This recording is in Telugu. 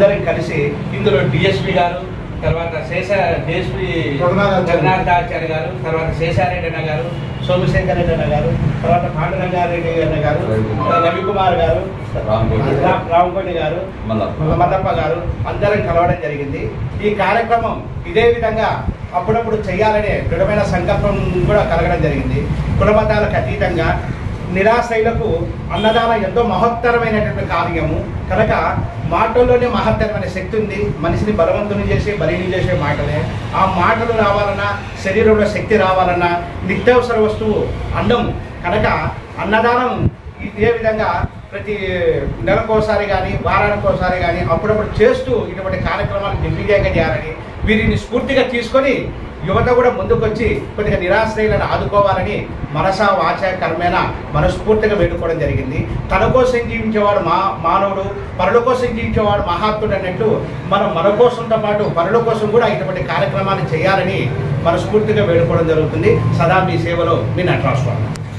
అందరం కలిసి ఇందులో డిఎస్పి గారు తర్వాత శేష డిఎస్పి రఘునాథాచార్య. రఘునాథాచార్య గారు తర్వాత శేషారెడ్డి అన్న గారు సోమశేఖర్ రెడ్డి అన్న గారు తర్వాత పాండురంగారెడ్డి అన్న గారు రవికుమార్ గారు రామకోటి. రా- రామకోటి గారు మల్లప్ప. మల్లప్ప గారు అందరం కలవడం జరిగింది ఈ కార్యక్రమం ఇదే విధంగా అప్పుడప్పుడు చేయాలనే దృఢమైన సంకల్పం కూడా కలగడం జరిగింది కులమతాలకు అతీతంగా నిరాశ్రయులకు అన్నదానం ఎంతో మహత్తరమైనటువంటి కార్యము కనుక మాటల్లోనే మహత్తరమైన శక్తి ఉంది మనిషిని బలవంతుని చేసి బలిని చేసే మాటలే ఆ మాటలు రావాలన్నా శరీరంలో శక్తి రావాలన్నా నిత్యావసర వస్తువు అన్నం కనుక అన్నదానం ఇదే విధంగా ప్రతి నెలకోసారి కానీ వారానికోసారి కానీ అప్పుడప్పుడు చేస్తూ ఇటువంటి కార్యక్రమాలు దిగ్విజయంగా చేయాలని వీరిని స్ఫూర్తిగా తీసుకొని యువత కూడా ముందుకొచ్చి కొద్దిగా నిరాశ్రయులను ఆదుకోవాలని మనసా వాచ కర్మేణ మనస్ఫూర్తిగా వేడుకోవడం జరిగింది తన కోసం జీవించేవాడు మా మానవుడు పరుల కోసం జీవించేవాడు మహాత్ముడు అన్నట్టు మనం మన కోసంతో పాటు పరుల కోసం కూడా ఇటువంటి కార్యక్రమాలు చేయాలని మనస్ఫూర్తిగా వేడుకోవడం జరుగుతుంది సదా మీ సేవలో మీ నటరాజు